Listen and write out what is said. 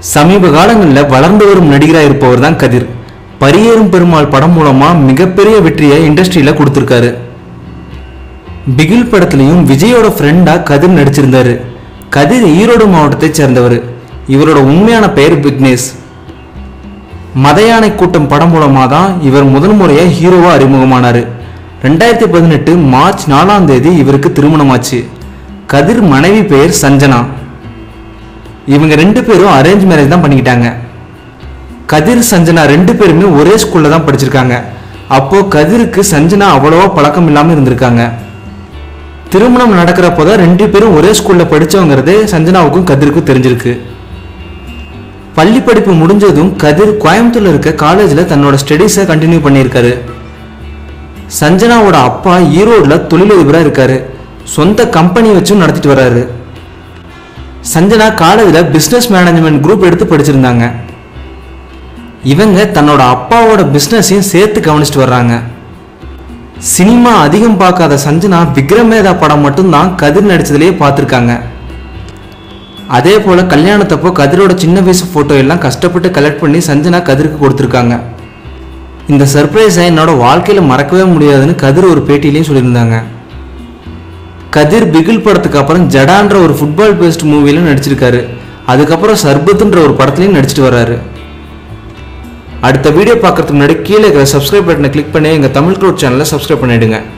சமீப காலங்களில் வளர்ந்து வரும் நடிகராக இருப்பவர் தான் கதிர் பரியேறும் பெருமாள் படம் மூலமா மிகப்பெரிய வெற்றியை இண்டஸ்ட்ரியில கொடுத்துருக்காரு பிகில் படத்துலையும் விஜயோட ஃப்ரெண்டா கதிர் நடிச்சிருந்தாரு கதிர் ஈரோடு மாவட்டத்தை சேர்ந்தவர் இவரோட உண்மையான பெயர் விக்னேஷ் மதயானை கூட்டம் படம் மூலமா தான் இவர் முதல் முறையா ஹீரோவா அறிமுகமானாரு ரெண்டாயிரத்தி பதினெட்டு மார்ச் நாலாம் தேதி இவருக்கு திருமணமாச்சு கதிர் மனைவி பெயர் சஞ்சனா இவங்க ரெண்டு பேரும் அரேஞ்ச் மேரேஜ் தான் பண்ணிக்கிட்டாங்க கதிர் சஞ்சனா ரெண்டு பேருமே ஒரே ஸ்கூல்ல தான் படிச்சிருக்காங்க அப்போ கதிருக்கு சஞ்சனா அவ்வளவா பழக்கம் இல்லாம இருந்திருக்காங்க திருமணம் நடக்கிறப்போ தான் ரெண்டு பேரும் ஒரே ஸ்கூல்ல படிச்சவங்கிறது சஞ்சனாவுக்கும் கதிருக்கும் தெரிஞ்சிருக்கு பள்ளி படிப்பு முடிஞ்சதும் கதிர் கோயம்புத்தூர்ல இருக்க காலேஜ்ல தன்னோட ஸ்டடீஸை கண்டினியூ பண்ணியிருக்காரு சஞ்சனாவோட அப்பா ஈரோடுல தொழிலதிபரா இருக்காரு சொந்த கம்பெனி வச்சும் நடத்திட்டு வர்றாரு சஞ்சனா காலேஜில் பிஸ்னஸ் மேனேஜ்மெண்ட் குரூப் எடுத்து படிச்சிருந்தாங்க இவங்க தன்னோட அப்பாவோட பிஸ்னஸையும் சேர்த்து கவனிச்சிட்டு வர்றாங்க சினிமா அதிகம் பார்க்காத சஞ்சனா விக்ரமேதா படம் மட்டும்தான் கதிர் நடிச்சதுலேயே பார்த்துருக்காங்க அதே போல கல்யாணத்தப்போ கதிரோட சின்ன வயசு ஃபோட்டோ எல்லாம் கஷ்டப்பட்டு கலெக்ட் பண்ணி சஞ்சனா கதிருக்கு கொடுத்துருக்காங்க இந்த சர்ப்ரைஸை என்னோட வாழ்க்கையில் மறக்கவே முடியாதுன்னு கதிர் ஒரு பேட்டியிலையும் சொல்லியிருந்தாங்க கதிர் பிகில் படத்துக்கு அப்புறம் ஜடான்ற ஒரு ஃபுட்பால் பேஸ்ட் மூவிலும் நடிச்சிருக்காரு அதுக்கப்புறம் சர்பத்துன்ற ஒரு படத்துலையும் நடிச்சிட்டு வர்றாரு அடுத்த வீடியோ பார்க்கறதுக்கு முன்னாடி கீழே இருக்கிற சப்ஸ்கிரைப் பட்டனை கிளிக் பண்ணி எங்கள் தமிழ் க்ரோட் சேனலை சப்ஸ்கிரைப் பண்ணிடுங்க